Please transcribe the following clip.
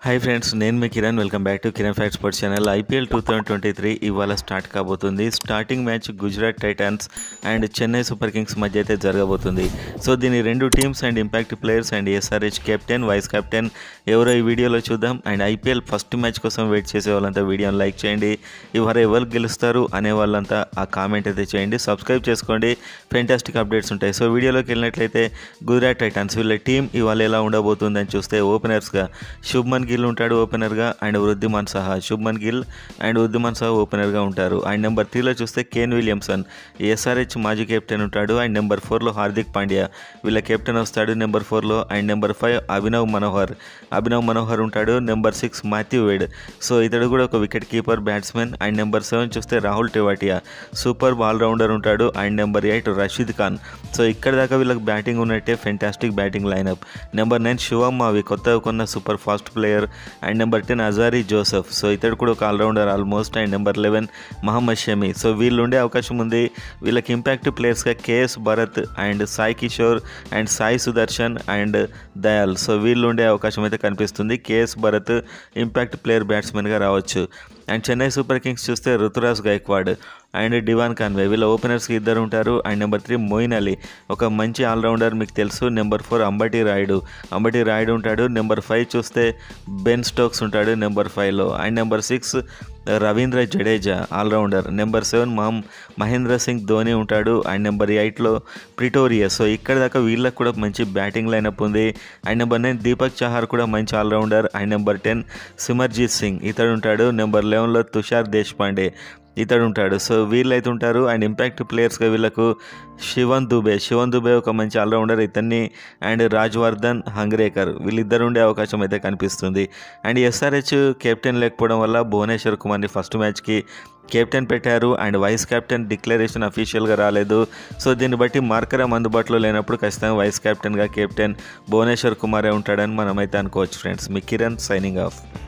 hi friends నేను మీ Kiran welcome back to Kiran fact sports channel IPL two thousand twenty three ఇవాళ start కాబోతుంది starting match Gujarat Titans and Chennai Super Kings మధ్య అయితే జరగబోతుంది సో దీని రెండు teams and impact players and SRH captain vice captain ఎవరో ఈ వీడియోలో చూద్దాం అండ్ ఐపీఎల్ ఫస్ట్ మ్యాచ్ కోసం వెయిట్ చేసే వాళ్ళంతా వీడియోని లైక్ చేయండి ఇవాళ ఎవరు గెలుస్తారు అనే వాళ్ళంతా ఆ కామెంట్ అయితే చేయండి సబ్స్క్రైబ్ చేసుకోండి ఫెంటాస్టిక్ అప్డేట్స్ ఉంటాయి సో వీడియోలోకి వెళ్ళినట్లయితే గుజరాత్ టైటాన్స్ వీళ్ళ టీం ఇవాళ ఎలా ఉండబోతుందని చూస్తే ఓపెనర్స్గా శుభ్మన్ గిల్ ఉంటాడు ఓపెనర్గా అండ్ వృద్ధిమాన్ సహా శుభ్మన్ గిల్ అండ్ వృద్ధిమాన్ సహా ఓపెనర్గా ఉంటారు అండ్ నెంబర్ త్రీలో చూస్తే కేన్ విలియమ్సన్ ఎస్ఆర్హెచ్ మాజీ కెప్టెన్ ఉంటాడు అండ్ నెంబర్ ఫోర్లో హార్దిక్ పాండ్యా వీళ్ళ కెప్టెన్ వస్తాడు నెంబర్ ఫోర్లో and number five Abhinav Manohar Abhinav Manohar ఉంటాడు number six Matthew Wade so ఇతడు కూడా ఒక wicket keeper batsmen and number seven చూస్తే రాహుల్ టెవాటియా సూపర్ ఆల్రౌండర్ ఉంటాడు and number eight Rashid Khan so ఇక్కడ దాకా వీళ్ళకి బ్యాటింగ్ ఉన్నట్టే fantastic batting lineup number nine Shivam Mavi కొత్తగా కొన్న super fast player and number ten Alzarri Joseph so ఇతడు కూడా ఒక all rounder almost and number eleven Mohammed Shami so వీళ్ళు ఉండే అవకాశం ఉంది వీళ్ళకి ఇంపాక్ట్ ప్లేయర్స్గా KS Bharat and Sai Kishore and Sai Sudharsan and Dayal so వీళ్ళు ఉండే అవకాశం అయితే కనిపిస్తుంది కేఎస్ భరత్ ఇంపాక్ట్ ప్లేయర్ బ్యాట్స్మెన్గా రావచ్చు అండ్ చెన్నై సూపర్ కింగ్స్ చూస్తే Ruturaj Gaikwad and Devon Conway వీళ్ళ ఓపెనర్స్కి ఇద్దరు ఉంటారు and number three Moeen Ali ఒక మంచి ఆల్రౌండర్ మీకు తెలుసు నెంబర్ ఫోర్ అంబటి రాయుడు అంబటి రాయుడు ఉంటాడు నెంబర్ ఫైవ్ చూస్తే బెన్ స్టోక్స్ ఉంటాడు నెంబర్ ఫైవ్లో and number six Ravindra Jadeja all rounder number seven మహం మహేంద్ర సింగ్ ధోని ఉంటాడు అండ్ నెంబర్ ఎయిట్లో ప్రిటోరియా సో ఇక్కడ దాకా వీళ్ళకి కూడా మంచి బ్యాటింగ్ లైనప్ ఉంది and number nine Deepak Chahar కూడా మంచి all rounder and number ten Simarjeet Singh ఇతడు ఉంటాడు నెంబర్ లెవెన్లో తుషార్ దేశ్పాండే ఇతడు ఉంటాడు సో వీళ్ళైతే ఉంటారు అండ్ ఇంపాక్ట్ ప్లేయర్స్గా వీళ్ళకు శివన్ దుబే శివన్ దుబే ఒక మంచి ఆల్రౌండర్ ఇతన్ని అండ్ రాజ్వర్ధన్ హంగ్రేకర్ వీళ్ళిద్దరు ఉండే అవకాశం అయితే కనిపిస్తుంది అండ్ ఎస్ఆర్హెచ్ కెప్టెన్ లేకపోవడం వల్ల భువనేశ్వర్ కుమార్ని ఫస్ట్ మ్యాచ్కి కెప్టెన్ పెట్టారు అండ్ వైస్ కెప్టెన్ డిక్లరేషన్ అఫీషియల్గా రాలేదు సో దీన్ని బట్టి మార్కరం అందుబాటులో లేనప్పుడు ఖచ్చితంగా వైస్ కెప్టెన్గా కెప్టెన్ భువనేశ్వర్ కుమారే ఉంటాడని మనమైతే అనుకోవచ్చు ఫ్రెండ్స్ మీ కిరణ్ సైనింగ్ ఆఫ్